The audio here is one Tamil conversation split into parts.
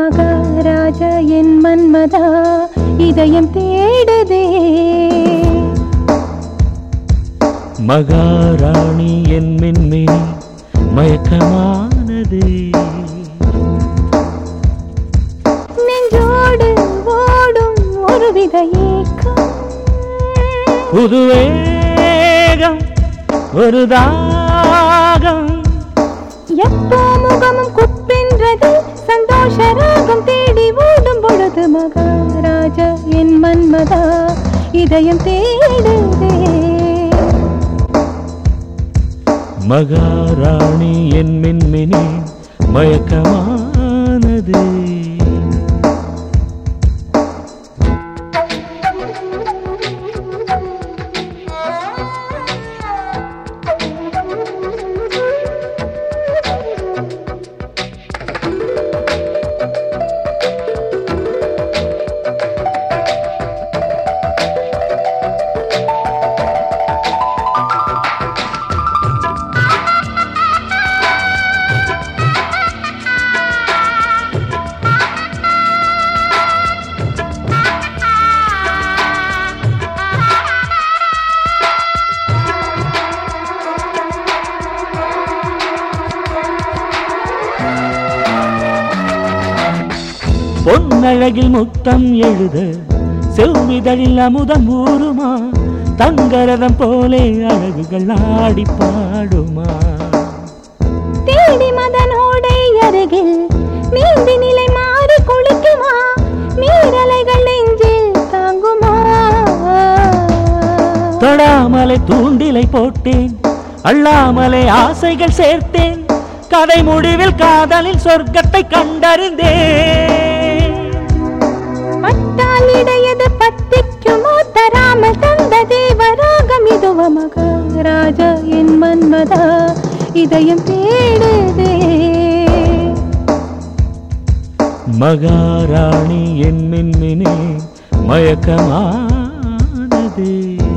மகாராஜா என் மன்மதா இதயம் தேடுதே மகாராணி என் மின்மினி மயக்கமானது நெஞ்சோடு ஓடும் ஒருவித ஏக்கம் புதுவேகம் ஒரு தாகம் எப்போ முகமும் குப்பென்றது சந்தோஷ ராகம் தேடி ஓடும் பொழுது மகாராஜா என் மன்மதா இதயம் தேடுதே மகாராணி என் மின்மினி மயக்கமானது பொன்னழகில் முத்தம் எழுத செவ்விதழில் அமுதம் ஊறுமா தங்கரதம் போலே அழகுகள் ஆடி பாடுமா தேடி மதனோடை அருகில் நீந்தி நிலை மாறி குளிக்குமா நீரலைகள் நெஞ்சில் தாங்குமா தொடாமலை தூண்டிலை போட்டேன் அள்ளாமலே ஆசைகள் சேர்த்தேன் கதை முடிவில் காதலில் சொர்க்கத்தை கண்டறிந்தேன் பட்டால் இடையது பத்திக்குமோ தராமல் தந்த தேவராகம் இதுவ மகாராஜா என் மன்மதா இதயம் தேடுதே மகாராணி என் மின்மினி மயக்கமானது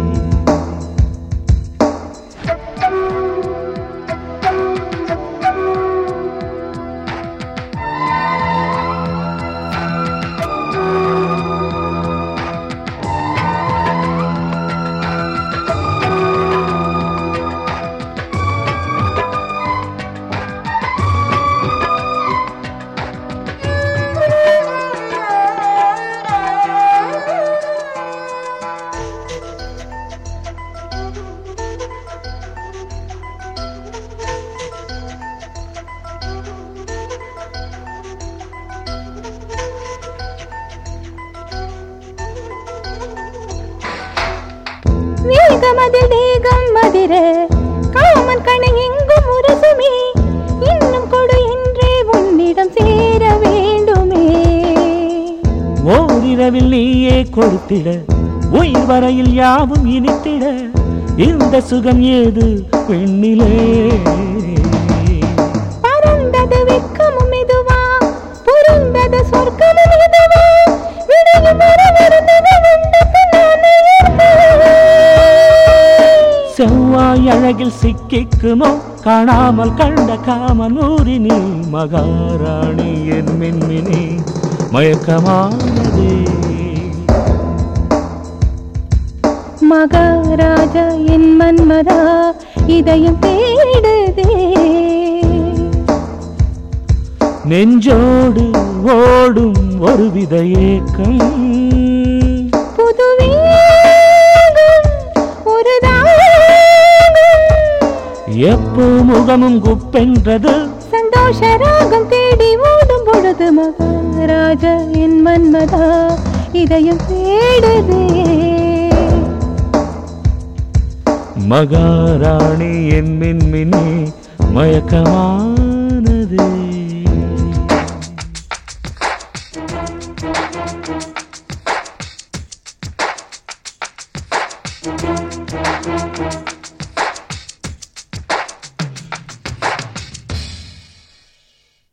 வேகமதில் தேகம் மதிர காமன் கணை எங்கும் உரசுமே இன்னும் கொடு என்றே உன்னிடம் சேர வேண்டுமே ஓரிரவில் நீயே கொடுத்திட உயிர் வரையில் யாவும் இனித்திட இந்த சுகம் ஏது பெண்ணிலே பறந்தது வெட்கமும் இதுவா புரிந்தது சொர்க்கமும் இதுவா விடையும் வரவிருந்தது உண்டுக்கு நானே இருப்பேன். செவ்வாய் அழகில் சிக்கிக்குமோ காணாமல் கண்ட காமனூரி நீ மகாராணி என் மின்மினி மயக்கமானதே மகாராஜா என் மன்மதா இதயம் தேடுதே நெஞ்சோடு ஓடும் ஒருவித ஏக்கம் புது வேகம் ஒரு தாகம் எப்போ முகமும் குப்பென்றது சந்தோஷ ராகம் தேடி ஓடும் பொழுது மகாராஜா என் மன்மதா இதயம் தேடுதே மகாராணி என் மின்மினி மயக்கமானது Thank you.